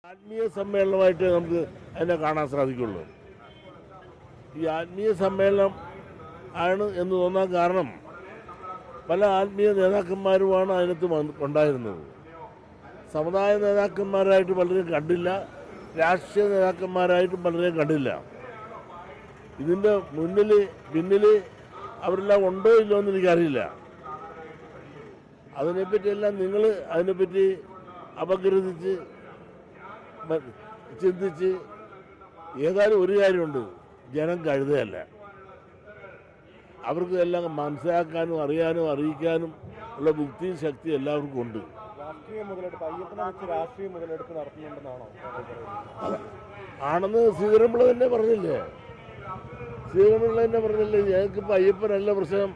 ആത്മീയ സമ്മേളനമായിട്ട് നമുക്ക് അതിനെ കാണാൻ സാധിക്കുള്ളൂ ഈ ആത്മീയ സമ്മേളനം ആണ് എന്ന് തോന്നാൻ കാരണം പല ആത്മീയ നേതാക്കന്മാരുമാണ് അതിനകത്ത് വന്ന് ഉണ്ടായിരുന്നത് സമുദായ നേതാക്കന്മാരായിട്ട് പലരും കണ്ടില്ല രാഷ്ട്രീയ നേതാക്കന്മാരായിട്ടും പലരെയും കണ്ടില്ല ഇതിൻ്റെ മുന്നിൽ പിന്നിൽ അവരെല്ലാം ഉണ്ടോ ഇല്ലോ എന്ന് എനിക്കറിയില്ല അതിനെപ്പറ്റിയെല്ലാം നിങ്ങൾ അതിനെപ്പറ്റി അപഗ്രഥിച്ച് മ- ചിന്തിച്ച് ഏതായാലും ഒരു കാര്യമുണ്ട് ജനം കഴുതയല്ല അവർക്ക് എല്ലാം മനസ്സിലാക്കാനും അറിയാനും അറിയിക്കാനും ഉള്ള ബുദ്ധിയും ശക്തി എല്ലാവർക്കും ഉണ്ട് രാഷ്ട്രീയ മുതലെടുപ്പ് അയ്യപ്പനെ വെച്ച് രാഷ്ട്രീയ മുതലെടുപ്പ് നടത്തുന്നുണ്ടെന്നാണോ താങ്കൾ പറയുന്നത് അത് ആണെന്ന് ശ്രീധരൻപിള്ള തന്നെ പറഞ്ഞില്ലേ ശ്രീധരൻപിള്ള തന്നെ പറഞ്ഞില്ലേ ഞങ്ങൾക്കിപ്പോൾ അയ്യപ്പനല്ല പ്രശ്നം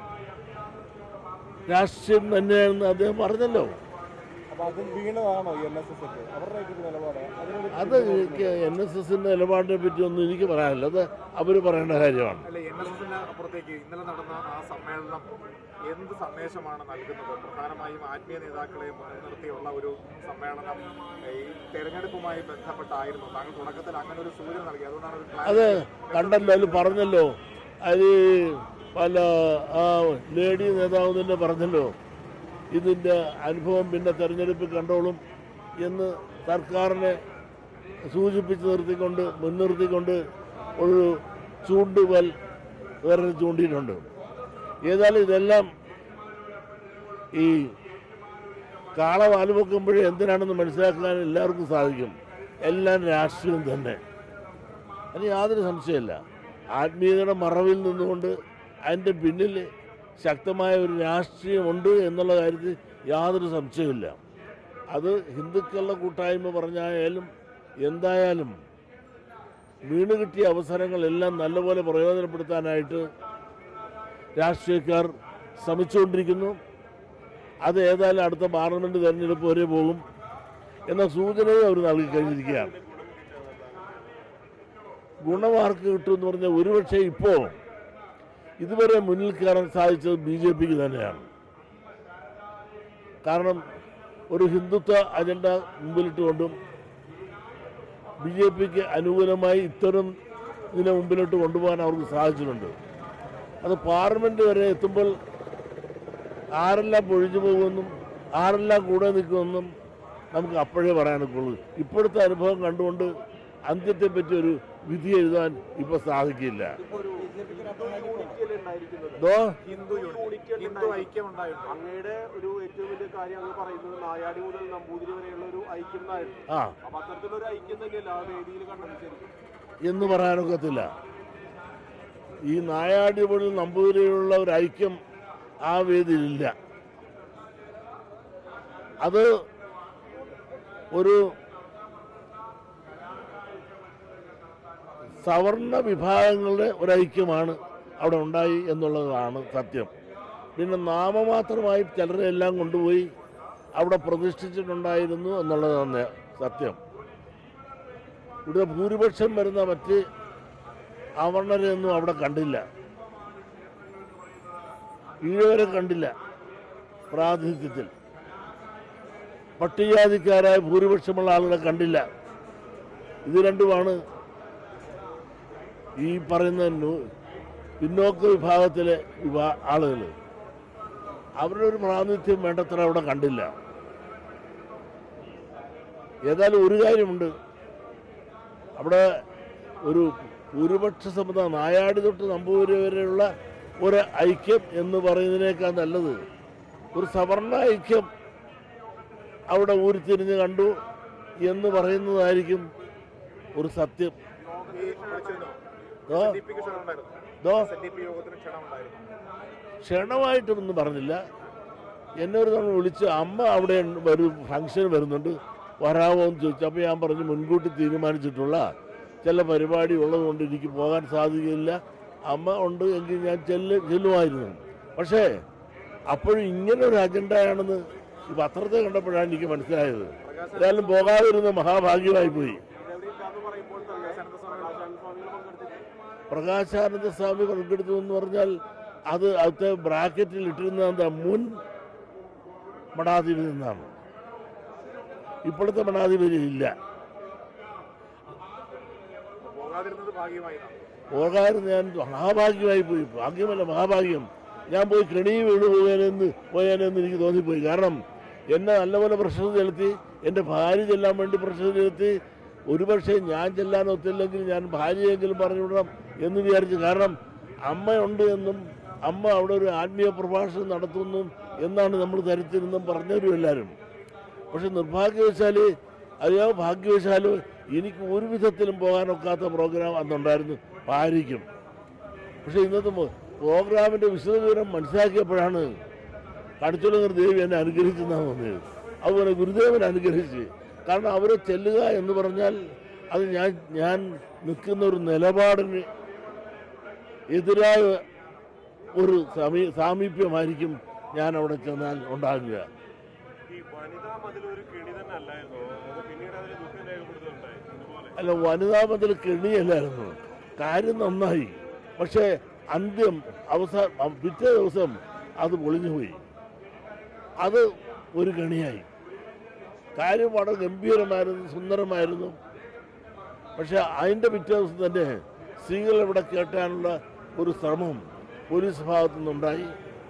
രാഷ്ട്രീയം തന്നെയാണെന്ന് അദ്ദേഹം പറഞ്ഞല്ലോ അപ്പൊ അതിൽ വീണതാണോ എൻ എസ് എസ് ഒക്കെ അവരുടെ ഒരു നിലപാട് അതിനോട് അത് എനിക്ക് എൻ എസ് എസിന്റെ നിലപാടിനെ പറ്റി ഒന്നും എനിക്ക് പറയാനില്ല അത് അവർ പറയേണ്ട കാര്യമാണ് അല്ല എൻ എസ് എസിന് അപ്പുറത്തേക്ക് ഇന്നലെ നടന്ന ആ സമ്മേളനം എന്ത് സന്ദേശമാണ് നൽകുന്നത് പ്രധാനമായും ആത്മീയ നേതാക്കളെ മുൻനിർത്തിയുള്ള ഒരു സമ്മേളനം ഈ തെരഞ്ഞെടുപ്പുമായി ബന്ധപ്പെട്ടായിരുന്നു താങ്കൾ തുടക്കത്തിൽ അങ്ങനെ ഒരു സൂചന നൽകി അതുകൊണ്ടാണ് ഒരു അത് clarity കണ്ടല്ലോ അതിൽ പറഞ്ഞല്ലോ അത് പല ആ ലേഡി നേതാവ് തന്നെ പറഞ്ഞല്ലോ ഇതിൻ്റെ അനുഭവം പിന്നെ തെരഞ്ഞെടുപ്പിൽ കണ്ടോളും എന്ന് സർക്കാരിനെ സൂചിപ്പിച്ച് നിർത്തിക്കൊണ്ട് മുൻനിർത്തിക്കൊണ്ട് ഒരു ചൂണ്ടുവൽ വേറെ ചൂണ്ടിയിട്ടുണ്ട് ഏതായാലും ഇതെല്ലാം ഈ കാള വാലുവെക്കുമ്പോഴേ എന്തിനാണെന്ന് മനസ്സിലാക്കാൻ എല്ലാവർക്കും സാധിക്കും എല്ലാം രാഷ്ട്രീയം തന്നെ അതിന് യാതൊരു സംശയമില്ല ആത്മീയതയുടെ മറവിൽ നിന്നുകൊണ്ട് അതിൻ്റെ പിന്നിൽ ശക്തമായ ഒരു രാഷ്ട്രീയമുണ്ട് എന്നുള്ള കാര്യത്തിൽ യാതൊരു സംശയമില്ല അത് ഹിന്ദുക്കളുടെ കൂട്ടായ്മ പറഞ്ഞായാലും എന്തായാലും വീണ് കിട്ടിയ അവസരങ്ങളെല്ലാം നല്ലപോലെ പ്രയോജനപ്പെടുത്താനായിട്ട് രാഷ്ട്രീയക്കാർ ശ്രമിച്ചുകൊണ്ടിരിക്കുന്നു അത് ഏതായാലും അടുത്ത പാർലമെൻറ്റ് തെരഞ്ഞെടുപ്പ് വരെ പോകും എന്ന സൂചനയും അവർ നൽകി കഴിഞ്ഞിരിക്കുകയാണ് ഗുണമാർക്ക് കിട്ടുമെന്ന് പറഞ്ഞാൽ ഒരുപക്ഷെ ഇപ്പോൾ ഇതുവരെ മുന്നിൽ കയറാൻ സാധിച്ചത് ബി ജെ പിക്ക് തന്നെയാണ് കാരണം ഒരു ഹിന്ദുത്വ അജണ്ട മുമ്പിലിട്ടുകൊണ്ടും ബി ജെ പിക്ക് അനുകൂലമായി ഇത്തരം ഇതിനെ മുമ്പിലോട്ട് കൊണ്ടുപോകാൻ അവർക്ക് സാധിച്ചിട്ടുണ്ട് അത് പാർലമെൻറ്റ് വരെ എത്തുമ്പോൾ ആരെല്ലാം പൊഴിഞ്ഞു പോകുമെന്നും ആരെല്ലാം കൂടെ നിൽക്കുമെന്നും നമുക്ക് അപ്പോഴേ പറയാനൊക്കുള്ളൂ ഇപ്പോഴത്തെ അനുഭവം കണ്ടുകൊണ്ട് അന്ത്യത്തെ പറ്റി ഒരു വിധി എഴുതാൻ ഇപ്പോൾ സാധിക്കില്ല ദോ ഹിന്ദു യൂണിറ്റി ഹിന്ദു ഐക്യം ഉണ്ടായിട്ടുണ്ട് അങ്ങയുടെ ഒരു ഏറ്റവും വലിയ കാര്യം അങ്ങ് പറയുന്നത് നായാടി മുതൽ നമ്പൂതിരി വരെയുള്ള ഒരു ഐക്യം എന്നായിരുന്നു ആ അപ്പൊ അത്തരത്തിലൊരു ഐക്യം തന്നെയല്ല ആ വേദിയിൽ കണ്ടത് ശരിക്കും എന്ന് പറയാനൊക്കത്തില്ല ഈ നായാടി മുതൽ നമ്പൂതിരിയുള്ള ഒരു ഐക്യം ആ വേദിയിലില്ല അത് ഒരു സവർണ വിഭാഗങ്ങളുടെ ഒരു ഐക്യമാണ് അവിടെ ഉണ്ടായി എന്നുള്ളതാണ് സത്യം പിന്നെ നാമമാത്രമായി ചിലരെ എല്ലാം കൊണ്ടുപോയി അവിടെ പ്രതിഷ്ഠിച്ചിട്ടുണ്ടായിരുന്നു എന്നുള്ളതാണ് സത്യം ഇവിടെ ഭൂരിപക്ഷം വരുന്ന മറ്റ് അവർണരെയൊന്നും അവിടെ കണ്ടില്ല ഈഴവരെ കണ്ടില്ല പ്രാതിനിധ്യത്തിൽ പട്ടികജാതിക്കാരായ ഭൂരിപക്ഷമുള്ള ആളുകളെ കണ്ടില്ല ഇത് രണ്ടുമാണ് ഈ പറയുന്ന നു- പിന്നോക്ക വിഭാഗത്തിലെ വിഭാ ആളുകൾ അവരുടെ ഒരു പ്രാതിനിധ്യം വേണ്ടത്ര അവിടെ കണ്ടില്ല ഏതായാലും ഒരു കാര്യമുണ്ട് അവിടെ ഒരു ഭൂരിപക്ഷ സമുദായം നായാടി തൊട്ട് നമ്പൂരി വരെയുള്ള ഒരു ഐക്യം എന്ന് പറയുന്നതിനേക്കാൾ നല്ലത് ഒരു സവർണ ഐക്യം അവിടെ ഊരിത്തിരിഞ്ഞ് കണ്ടു എന്ന് പറയുന്നതായിരിക്കും ഒരു സത്യം ഈ വിളിച്ചതിനോ ദോ, എസ് ഡി പിക്ക് ക്ഷണം ഉണ്ടായിരുന്നു ദോ, എസ് ഡി പി യോഗത്തിന് ക്ഷണം ഉണ്ടായിരുന്നു ക്ഷണമായിട്ടൊന്നും പറഞ്ഞില്ല എന്നെ ഒരു തവണ വിളിച്ച് അമ്മ അവിടെ ഉണ്ട്, ഒരു ഫംഗ്ഷൻ വരുന്നുണ്ട് വരാമോ എന്ന് ചോദിച്ചു അപ്പോൾ ഞാൻ പറഞ്ഞു മുൻകൂട്ടി തീരുമാനിച്ചിട്ടുള്ള ചില പരിപാടി ഉള്ളതുകൊണ്ട് എനിക്ക് പോകാൻ സാധിക്കില്ല അമ്മ ഉണ്ട് എങ്കിൽ ഞാൻ ചെല്ല് ചെല്ലുമായിരുന്നു പക്ഷേ അപ്പോഴും ഇങ്ങനെ ഒരു അജണ്ടയാണെന്ന് ഈ പത്രത്തെ കണ്ടപ്പോഴാണ് എനിക്ക് മനസ്സിലായത് ഏതായാലും പോകാതിരുന്ന മഹാഭാഗ്യമായി പോയി ഇതെവിടെയില്ലാന്ന് പറയുമ്പോൾ പ്രകാശാനന്ദ സ്വാമികൾ പങ്കെടുത്തില്ല പ്രകാശാനന്ദ സ്വാമി പങ്കെടുത്തു എന്ന് പറഞ്ഞാൽ അത് അവിടുത്തെ ബ്രാക്കറ്റിൽ ഇട്ടിരുന്ന എന്താ മുൻ മഠാധിപതി നിന്നാണ് ഇപ്പോഴത്തെ മഠാധിപതി ഇല്ല പോകാതിരുന്നത് ഭാഗ്യമായി എന്നാണ്. പോകായിരുന്നു ഞാൻ മഹാഭാഗ്യമായി പോയി ഭാഗ്യമല്ല മഹാഭാഗ്യം ഞാൻ പോയി കെണി വീണ് പോകാനെന്ന് പോയാനെന്ന് എനിക്ക് തോന്നിപ്പോയി കാരണം എന്നെ നല്ലപോലെ പ്രശ്നം ചെലുത്തി എൻ്റെ ഭാര്യ ചെല്ലാൻ വേണ്ടി പ്രശ്നം ചെലുത്തി ഒരുപക്ഷെ ഞാൻ ചെല്ലാൻ ഒത്തില്ലെങ്കിൽ ഞാൻ ഭാര്യയെങ്കിലും പറഞ്ഞു വിടണം എന്ന് വിചാരിച്ചു കാരണം അമ്മയുണ്ട് എന്നും അമ്മ അവിടെ ഒരു ആത്മീയ പ്രഭാഷണം നടത്തുന്നു എന്നാണ് നമ്മൾ ധരിച്ചിരുന്നും പറഞ്ഞവരും എല്ലാവരും പക്ഷെ നിർഭാഗ്യവശാല് അയ്യോ ഭാഗ്യവശാലോ എനിക്ക് ഒരു വിധത്തിലും പോകാനൊക്കാത്ത പ്രോഗ്രാം അന്നുണ്ടായിരുന്നു ഭാര്യയ്ക്കും പക്ഷെ ഇന്നത്തെ മോ- പ്രോഗ്രാമിന്റെ വിശദവിവരം മനസ്സിലാക്കിയപ്പോഴാണ് കടച്ചുലങ്ങർ ദേവി എന്നെ അനുഗ്രഹിച്ചെന്നാണ് തോന്നിയത് അതുപോലെ ഗുരുദേവൻ അനുഗ്രഹിച്ച് കാരണം അവരെ ചെല്ലുക എന്ന് പറഞ്ഞാൽ അത് ഞാൻ ഞാൻ നിൽക്കുന്ന ഒരു നിലപാടിന് എതിരായ ഒരു സമീ സാമീപ്യമായിരിക്കും ഞാൻ അവിടെ ചെന്നാൽ ഉണ്ടാകുക ഈ വനിതാ മതിൽ ഒരു കെണി തന്നെ അല്ലായിരുന്നു അത് പിന്നീട് അതിൽ ദുഃഖം രേഖപ്പെടുത്തുന്നുണ്ടായി ഇതുപോലെ അല്ല വനിതാ മതിൽ കെണിയല്ലായിരുന്നു കാര്യം നന്നായി പക്ഷേ അന്ത്യം അവസാന പിറ്റേ ദിവസം അത് പൊളിഞ്ഞുപോയി അത് ഒരു കെണിയായി കാര്യം വളരെ ഗംഭീരമായിരുന്നു സുന്ദരമായിരുന്നു പക്ഷെ അതിൻ്റെ പിറ്റേ ദിവസം തന്നെ സ്ത്രീകൾ ഇവിടെ കേട്ടാനുള്ള ഒരു ശ്രമം പോലീസ് ഭാഗത്തു നിന്നുണ്ടായി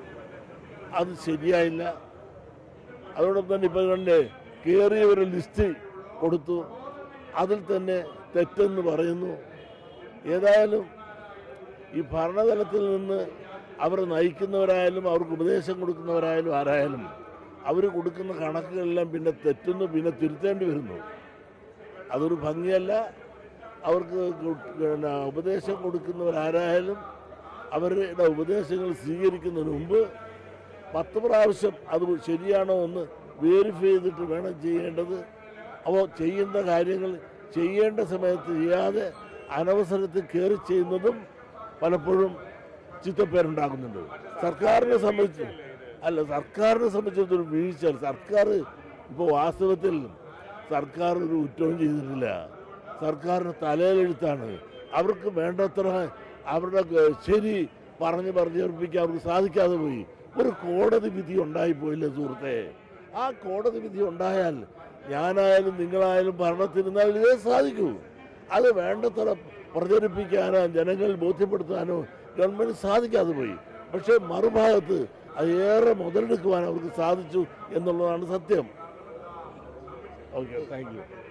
അത് ശരിയായില്ല അതോടൊപ്പം തന്നെ ഇപ്പം കണ്ട് കയറിയവരെ ലിസ്റ്റ് കൊടുത്തു അതിൽ തന്നെ തെറ്റെന്ന് പറയുന്നു ഏതായാലും ഈ ഭരണതലത്തിൽ നിന്ന് അവർ നയിക്കുന്നവരായാലും അവർക്ക് ഉപദേശം കൊടുക്കുന്നവരായാലും ആരായാലും അവർ കൊടുക്കുന്ന കണക്കുകളെല്ലാം പിന്നെ തെറ്റുന്നു പിന്നെ തിരുത്തേണ്ടി വരുന്നു അതൊരു ഭംഗിയല്ല അവർക്ക് കു- പിന്നെ ഉപദേശം കൊടുക്കുന്നവരാരായാലും അവരുടെ ഉപദേശങ്ങൾ സ്വീകരിക്കുന്നതിന് മുമ്പ് പത്ത് പ്രാവശ്യം അത് ശരിയാണോ എന്ന് വെരിഫൈ ചെയ്തിട്ട് വേണം ചെയ്യേണ്ടത് അപ്പോൾ ചെയ്യുന്ന കാര്യങ്ങൾ ചെയ്യേണ്ട സമയത്ത് ചെയ്യാതെ അനവസരത്തിൽ കയറി ചെയ്യുന്നതും പലപ്പോഴും ചിത്തപ്പേരുണ്ടാക്കുന്നുണ്ട് സർക്കാരിനെ സംബന്ധിച്ച് അല്ല സർക്കാരിനെ സംബന്ധിച്ചിടത്തൊരു വീഴ്ച സർക്കാർ ഇപ്പോൾ വാസ്തവത്തിൽ സർക്കാർ ഒരു കുറ്റവും ചെയ്തിട്ടില്ല സർക്കാരിന് തലയിലെഴുത്താണ് അവർക്ക് വേണ്ടത്ര അവരുടെ ഗ- ശരി പറഞ്ഞ് പറഞ്ഞേൽപ്പിക്കാൻ അവർക്ക് സാധിക്കാതെ പോയി ഒരു കോടതി വിധി ഉണ്ടായിപ്പോയില്ലേ സുഹൃത്തെ ആ കോടതി വിധി ഉണ്ടായാൽ ഞാനായാലും നിങ്ങളായാലും ഭരണത്തിരുന്നാൽ ഇതേ സാധിക്കൂ അത് വേണ്ടത്ര പ്രചരിപ്പിക്കാനോ ജനങ്ങൾ ബോധ്യപ്പെടുത്താനോ ഗവൺമെന്റ് സാധിക്കാതെ പോയി പക്ഷേ മറുഭാഗത്ത് അത് ഏറെ മുതലെടുക്കുവാൻ അവർക്ക് സാധിച്ചു എന്നുള്ളതാണ് സത്യം ഓക്കെ താങ്ക് യു